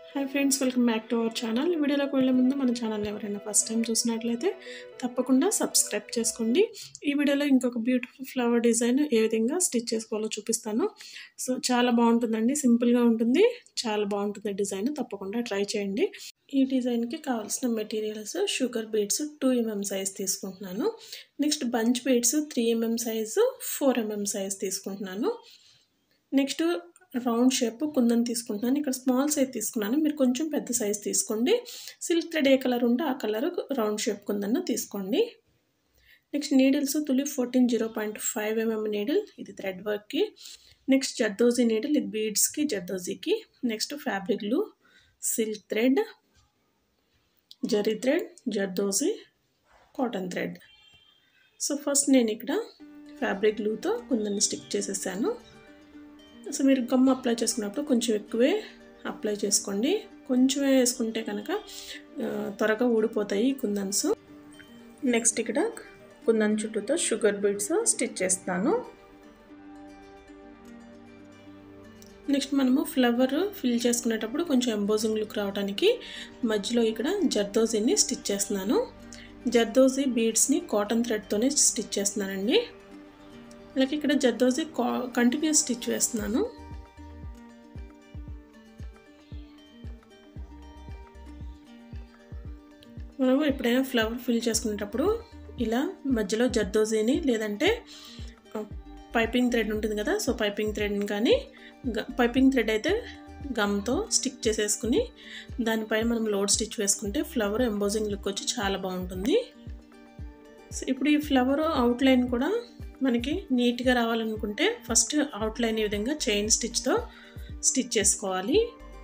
hi friends welcome back to our channel వీడియోలోకి వెళ్ళే ముందు మన ఛానల్ ఎవరైనా ఫస్ట్ టైం చూసినట్లయితే తప్పకుండా సబ్స్క్రైబ్ చేసుకోండి ఈ వీడియోలో ఇంకొక బ్యూటిఫుల్ ఫ్లవర్ డిజైన్ ఏ విధంగా స్టిచ్ చేసుకోవాలో చూపిస్తాను సో చాలా బాగుంటుందండి సింపుల్గా ఉంటుంది చాలా బాగుంటుంది డిజైన్ తప్పకుండా ట్రై చేయండి ఈ డిజైన్కి కావాల్సిన materials sugar beads two mm size తీసుకుంటున్నాను next bunch beads three mm size four mm size తీసుకుంటున్నాను నెక్స్ట్ రౌండ్ షేప్ కుందని తీసుకుంటున్నాను ఇక్కడ స్మాల్ సైజ్ తీసుకున్నాను మీరు కొంచెం పెద్ద సైజ్ తీసుకోండి సిల్క్ థ్రెడ్ ఏ కలర్ ఉంటే ఆ కలర్ రౌండ్ షేప్ కుందన్న తీసుకోండి నెక్స్ట్ నీడిల్స్ తులి fourteen zero point five mm needle ఇది థ్రెడ్ వర్క్కి నెక్స్ట్ జర్దోజీ నీడిల్ ఇది బీడ్స్కి జర్దోజీకి next fabric glue silk thread zari thread zardozi cotton thread so first నేను ఇక్కడ ఫ్యాబ్రిక్ గ్లూతో కుందని స్టిక్ చేసేసాను సో మీరు గమ్ అప్లై చేసుకున్నప్పుడు కొంచెం ఎక్కువే అప్లై చేసుకోండి కొంచెమే వేసుకుంటే కనుక త్వరగా ఊడిపోతాయి కుందన్స్ నెక్స్ట్ ఇక్కడ కుందన్ చుట్టూతో షుగర్ బీడ్స్ స్టిచ్ చేస్తాను నెక్స్ట్ మనము ఫ్లవర్ ఫిల్ చేసుకునేటప్పుడు కొంచెం ఎంబోజింగ్ లుక్ రావడానికి మధ్యలో ఇక్కడ జర్దోజీని స్టిచ్ చేస్తున్నాను జర్దోజీ బీడ్స్ని కాటన్ థ్రెడ్తోనే స్టిచ్ చేస్తున్నానండి అలాగే ఇక్కడ జర్దోజీ కంటిన్యూస్ స్టిచ్ వేస్తున్నాను మనము ఎప్పుడైనా ఫ్లవర్ ఫిల్ చేసుకునేటప్పుడు ఇలా మధ్యలో జర్దోజీని లేదంటే పైపింగ్ థ్రెడ్ ఉంటుంది కదా సో పైపింగ్ థ్రెడ్ని కానీ పైపింగ్ థ్రెడ్ అయితే గమ్తో స్టిక్ చేసేసుకుని దానిపైన మనం లోడ్ స్టిచ్ వేసుకుంటే ఫ్లవర్ ఎంబోజింగ్ లుక్ వచ్చి చాలా బాగుంటుంది సో ఇప్పుడు ఈ ఫ్లవర్ అవుట్లైన్ కూడా మనకి నీట్గా రావాలనుకుంటే ఫస్ట్ అవుట్లైన్ ఈ విధంగా చైన్ స్టిచ్తో స్టిచ్ చేసుకోవాలి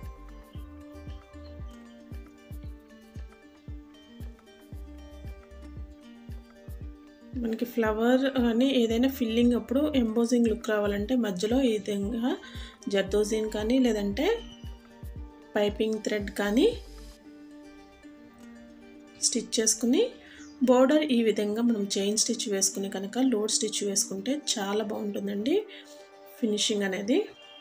మనకి ఫ్లవర్ కానీ ఏదైనా ఫిల్లింగ్ అప్పుడు ఎంబోజింగ్ లుక్ రావాలంటే మధ్యలో ఈ విధంగా జర్దోజిన్ కానీ లేదంటే పైపింగ్ థ్రెడ్ కానీ స్టిచ్ చేసుకుని బోర్డర్ ఈ విధంగా మనం చైన్ స్టిచ్ వేసుకుని కనుక లోడ్ స్టిచ్ వేసుకుంటే చాలా బాగుంటుందండి ఫినిషింగ్ అనేది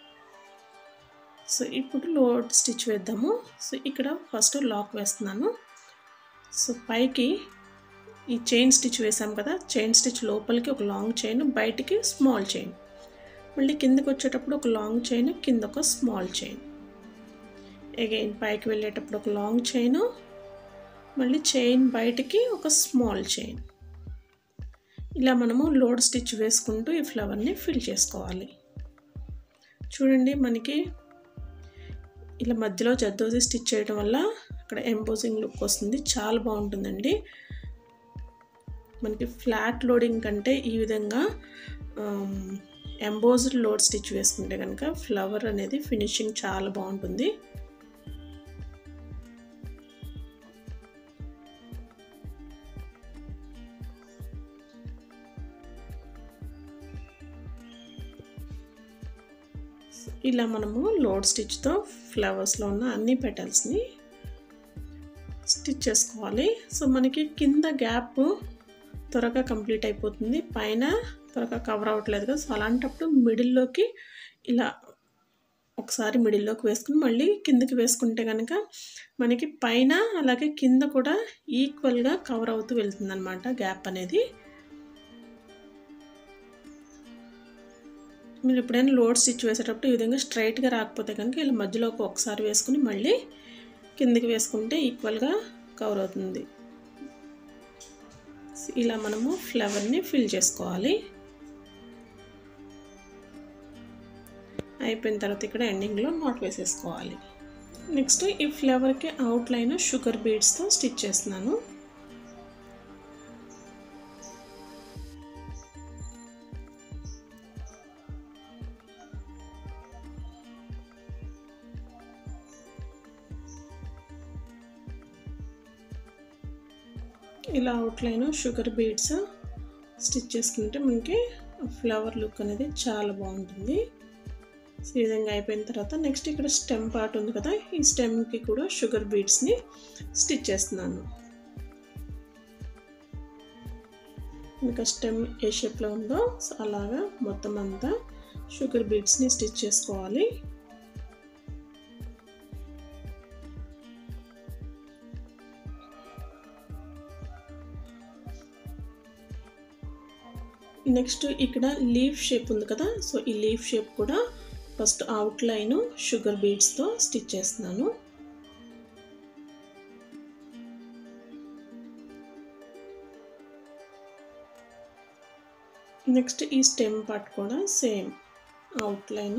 సో ఇప్పుడు లోడ్ స్టిచ్ వేద్దాము సో ఇక్కడ ఫస్ట్ లాక్ వేస్తున్నాను సో పైకి ఈ చైన్ స్టిచ్ వేసాం కదా చైన్ స్టిచ్ లోపలికి ఒక లాంగ్ చైన్ బయటికి స్మాల్ చైన్ మళ్ళీ కిందకి వచ్చేటప్పుడు ఒక లాంగ్ చైన్ కింద ఒక స్మాల్ చైన్ అగైన్ పైకి వెళ్ళేటప్పుడు ఒక లాంగ్ చైన్ మళ్ళీ చైన్ బయటికి ఒక స్మాల్ చైన్ ఇలా మనము లోడ్ స్టిచ్ వేసుకుంటూ ఈ ఫ్లవర్ని ఫిల్ చేసుకోవాలి చూడండి మనకి ఇలా మధ్యలో జద్దోసి స్టిచ్ చేయడం వల్ల అక్కడ ఎంపోజింగ్ లుక్ వస్తుంది చాలా బాగుంటుందండి మనకి ఫ్లాట్ లోడింగ్ కంటే ఈ విధంగా ఎంబోజ్డ్ లోడ్ స్టిచ్ వేసుకుంటే కనుక ఫ్లవర్ అనేది ఫినిషింగ్ చాలా బాగుంటుంది ఇలా మనము లోడ్ స్టిచ్తో ఫ్లవర్స్లో ఉన్న అన్ని పెటల్స్ని స్టిచ్ చేసుకోవాలి సో మనకి కింద గ్యాప్ త్వరగా కంప్లీట్ అయిపోతుంది పైన త్వరగా కవర్ అవ్వట్లేదు కదా సో అలాంటప్పుడు మిడిల్లోకి ఇలా ఒకసారి మిడిల్లోకి వేసుకుని మళ్ళీ కిందకి వేసుకుంటే కనుక మనకి పైన అలాగే కింద కూడా ఈక్వల్గా కవర్ అవుతూ వెళ్తుంది అనమాట గ్యాప్ అనేది మీరు ఎప్పుడైనా లోడ్ స్టిచ్ వేసేటప్పుడు ఈ విధంగా స్ట్రైట్గా రాకపోతే కనుక ఇలా మధ్యలోకి ఒకసారి వేసుకుని మళ్ళీ కిందకి వేసుకుంటే ఈక్వల్గా కవర్ అవుతుంది ఇలా మనము ఫ్లవర్ని ఫిల్ చేసుకోవాలి అయిపోయిన తర్వాత ఇక్కడ ఎండింగ్లో నాట్ వేసేసుకోవాలి నెక్స్ట్ ఈ ఫ్లవర్కి అవుట్లైన్ షుగర్ బీడ్స్తో స్టిచ్ చేస్తున్నాను ఇలా అవుట్లైన్ షుగర్ బీడ్స్ స్టిచ్ చేసుకుంటే మనకి ఫ్లవర్ లుక్ అనేది చాలా బాగుంటుంది ఈ విధంగా అయిపోయిన తర్వాత నెక్స్ట్ ఇక్కడ స్టెమ్ పార్ట్ ఉంది కదా ఈ స్టెమ్కి కూడా షుగర్ బీడ్స్ని స్టిచ్ చేస్తున్నాను ఇంకా స్టెమ్ ఏ షేప్లో ఉందో అలాగా మొత్తం అంతా షుగర్ బీడ్స్ని స్టిచ్ చేసుకోవాలి నెక్స్ట్ ఇక్కడ లీఫ్ షేప్ ఉంది కదా సో ఈ లీఫ్ షేప్ కూడా ఫస్ట్ అవుట్ లైన్ షుగర్ బీడ్స్తో స్టిచ్ చేస్తున్నాను నెక్స్ట్ ఈ స్టెమ్ పార్ట్ కూడా సేమ్ అవుట్ లైన్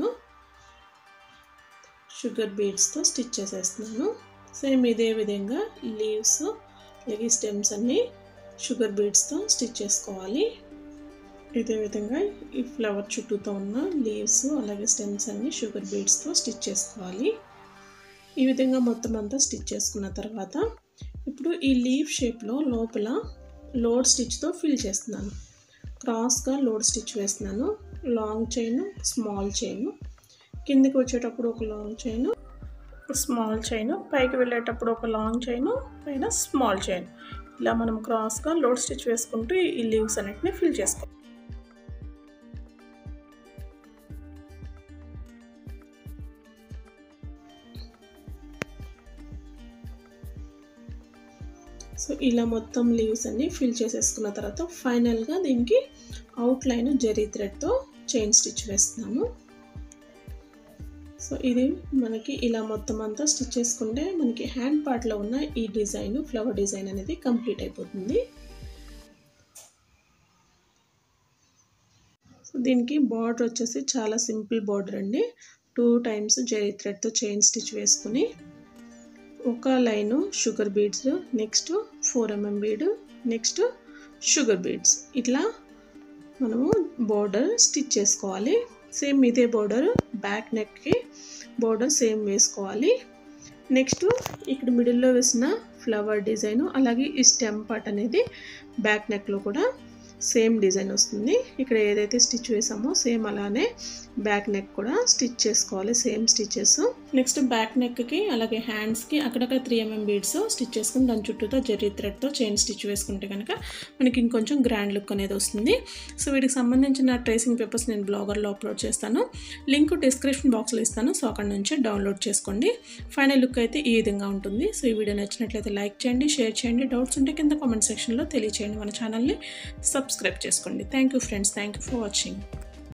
షుగర్ బీడ్స్తో స్టిచ్ చేసేస్తున్నాను సేమ్ ఇదే విధంగా లీవ్స్ అలాగే స్టెమ్స్ అన్నీ షుగర్ బీడ్స్తో స్టిచ్ చేసుకోవాలి ఇదే విధంగా ఈ ఫ్లవర్ చుట్టూతో ఉన్న లీవ్స్ అలాగే స్టెమ్స్ అన్ని షుగర్ బీడ్స్తో స్టిచ్ చేసుకోవాలి ఈ విధంగా మొత్తం అంతా స్టిచ్ చేసుకున్న తర్వాత ఇప్పుడు ఈ లీఫ్ షేప్లో లోపల లోడ్ స్టిచ్తో ఫిల్ చేస్తున్నాను క్రాస్గా లోడ్ స్టిచ్ వేస్తున్నాను లాంగ్ చైన్ స్మాల్ చైన్ కిందికి వచ్చేటప్పుడు ఒక లాంగ్ చైన్ స్మాల్ చైన్ పైకి వెళ్ళేటప్పుడు ఒక లాంగ్ చైన్ పైన స్మాల్ చైన్ ఇలా మనం క్రాస్గా లోడ్ స్టిచ్ వేసుకుంటూ ఈ లీవ్స్ అన్నిటిని ఫిల్ చేసుకోవాలి సో ఇలా మొత్తం లీవ్స్ అన్ని ఫిల్ చేసేసుకున్న తర్వాత ఫైనల్గా దీనికి అవుట్లైన్ జరీ థ్రెడ్తో చైన్ స్టిచ్ వేస్తున్నాము సో ఇది మనకి ఇలా మొత్తం అంతా స్టిచ్ చేసుకుంటే మనకి హ్యాండ్ పార్ట్లో ఉన్న ఈ డిజైన్ ఫ్లవర్ డిజైన్ అనేది కంప్లీట్ అయిపోతుంది సో దీనికి బార్డర్ వచ్చేసి చాలా సింపుల్ బార్డర్ అండి టూ టైమ్స్ జరీ థ్రెడ్తో చైన్ స్టిచ్ వేసుకుని ఒక line sugar beads next four mm bead next sugar beads ఇట్లా మనము బోర్డర్ స్టిచ్ చేసుకోవాలి సేమ్ ఇదే బోర్డర్ బ్యాక్ నెక్కి బోర్డర్ సేమ్ వేసుకోవాలి నెక్స్ట్ ఇక్కడ మిడిల్లో వేసిన ఫ్లవర్ డిజైన్ అలాగే ఈ స్టెమ్ పార్ట్ అనేది బ్యాక్ నెక్లో కూడా సేమ్ డిజైన్ వస్తుంది ఇక్కడ ఏదైతే స్టిచ్ వేసామో సేమ్ అలానే బ్యాక్ నెక్ కూడా స్టిచ్ చేసుకోవాలి సేమ్ స్టిచెస్ నెక్స్ట్ బ్యాక్ నెక్కి అలాగే హ్యాండ్స్కి అక్కడక్కడ త్రీ ఎంఎం బీడ్స్ స్టిచ్ చేసుకుని దాని చుట్టూతో జెర్రీ థ్రెడ్తో చైన్ స్టిచ్ వేసుకుంటే కనుక మనకి ఇంకొంచెం గ్రాండ్ లుక్ అనేది వస్తుంది సో వీటికి సంబంధించిన ట్రేసింగ్ పేపర్స్ నేను బ్లాగర్లో అప్లోడ్ చేస్తాను లింక్ డిస్క్రిప్షన్ బాక్స్లో ఇస్తాను సో అక్కడ నుంచి డౌన్లోడ్ చేసుకోండి ఫైనల్ లుక్ అయితే ఈ విధంగా ఉంటుంది సో ఈ వీడియో నచ్చినట్లయితే లైక్ చేయండి షేర్ చేయండి డౌట్స్ ఉంటే కింద కామెంట్ సెక్షన్లో తెలియచేయండి మన ఛానల్ని సబ్స్క్రైబ్ చేసుకోండి thank you friends thank you for watching